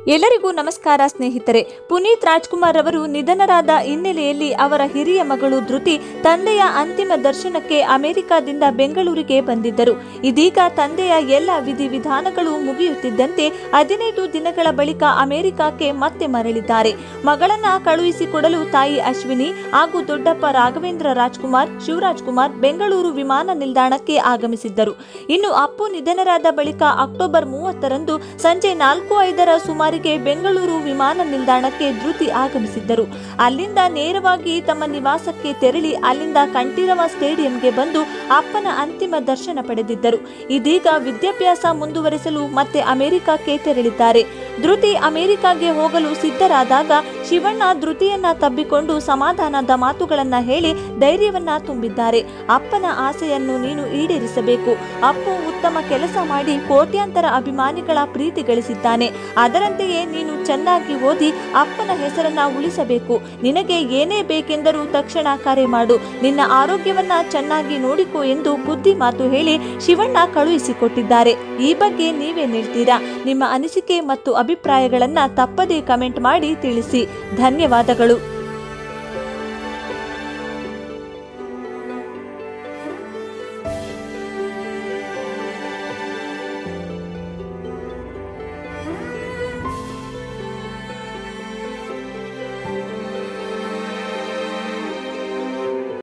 ಎಲ್ಲರಿಗೂ ನಮಸ್ಕಾರ ಸ್ನೇಹಿತರೆ ಪುನೀತ್ ರಾಜ್ಕುಮಾರ್ ಅವರು ನಿಧನರಾದ ಹಿನ್ನೆಲೆಯಲ್ಲಿ ಅವರ ಹಿರಿಯ ಮಗಳು ಧೃತಿ ತಂದೆಯ ಅಂತಿಮ ದರ್ಶನಕ್ಕೆ ಅಮೆರಿಕಾದಿಂದ ಬೆಂಗಳೂರಿಗೆ ಬಂದಿದ್ದರು ಇದೀಗ ತಂದೆಯ ಎಲ್ಲ ವಿಧಿವಿಧಾನಗಳು ಮುಗಿಯುತ್ತಿದ್ದಂತೆ ಹದಿನೈದು ದಿನಗಳ ಬಳಿಕ ಅಮೆರಿಕಕ್ಕೆ ಮತ್ತೆ ಮರಳಿದ್ದಾರೆ ಮಗಳನ್ನ ಕಳುಹಿಸಿಕೊಡಲು ತಾಯಿ ಅಶ್ವಿನಿ ಹಾಗೂ ದೊಡ್ಡಪ್ಪ ರಾಘವೇಂದ್ರ ರಾಜ್ಕುಮಾರ್ ಶಿವರಾಜ್ ಕುಮಾರ್ ಬೆಂಗಳೂರು ವಿಮಾನ ನಿಲ್ದಾಣಕ್ಕೆ ಆಗಮಿಸಿದ್ದರು ಇನ್ನು ಅಪ್ಪು ನಿಧನರಾದ ಬಳಿಕ ಅಕ್ಟೋಬರ್ ಮೂವತ್ತರಂದು ಸಂಜೆ ನಾಲ್ಕು ಐದರ ಸುಮಾರಿಗೆ ಬೆಂಗಳೂರು ವಿಮಾನ ನಿಲ್ದಾಣಕ್ಕೆ ಧೃತಿ ಆಗಮಿಸಿದ್ದರು ಅಲ್ಲಿಂದ ನೇರವಾಗಿ ತಮ್ಮ ನಿವಾಸಕ್ಕೆ ತೆರಳಿ ಅಲ್ಲಿಂದ ಕಂಠೀರವ ಸ್ಟೇಡಿಯಂಗೆ ಬಂದು ಅಪ್ಪನ ಅಂತಿಮ ದರ್ಶನ ಪಡೆದಿದ್ದರು ಇದೀಗ ವಿದ್ಯಾಭ್ಯಾಸ ಮುಂದುವರಿಸಲು ಮತ್ತೆ ಅಮೆರಿಕಕ್ಕೆ ತೆರಳಿದ್ದಾರೆ ಧೃತಿ ಅಮೆರಿಕಾಗೆ ಹೋಗಲು ಸಿದ್ಧರಾದಾಗ ಶಿವಣ್ಣ ಧೃತಿಯನ್ನ ತಬ್ಬಿಕೊಂಡು ಸಮಾಧಾನದ ಮಾತುಗಳನ್ನ ಹೇಳಿ ಧೈರ್ಯವನ್ನ ತುಂಬಿದ್ದಾರೆ ಅಪ್ಪನ ಆಸೆಯನ್ನು ನೀನು ಈಡೇರಿಸಬೇಕು ಅಪ್ಪು ಉತ್ತಮ ಕೆಲಸ ಮಾಡಿ ಕೋಟ್ಯಾಂತರ ಅಭಿಮಾನಿಗಳ ಪ್ರೀತಿ ಗಳಿಸಿದ್ದಾನೆ ಅದರಂತೆಯೇ ನೀನು ಚೆನ್ನಾಗಿ ಓದಿ ಅಪ್ಪನ ಹೆಸರನ್ನ ಉಳಿಸಬೇಕು ನಿನಗೆ ಏನೇ ಬೇಕೆಂದರೂ ತಕ್ಷಣ ಕರೆ ಮಾಡು ನಿನ್ನ ಆರೋಗ್ಯವನ್ನ ಚೆನ್ನಾಗಿ ನೋಡಿಕೋ ಎಂದು ಬುದ್ಧಿ ಮಾತು ಹೇಳಿ ಶಿವಣ್ಣ ಕಳುಹಿಸಿಕೊಟ್ಟಿದ್ದಾರೆ ಈ ಬಗ್ಗೆ ನೀವೇ ಹೇಳ್ತೀರಾ ನಿಮ್ಮ ಅನಿಸಿಕೆ ಮತ್ತು ಅಭಿಪ್ರಾಯಗಳನ್ನ ತಪ್ಪದೇ ಕಮೆಂಟ್ ಮಾಡಿ ತಿಳಿಸಿ ಧನ್ಯವಾದಗಳು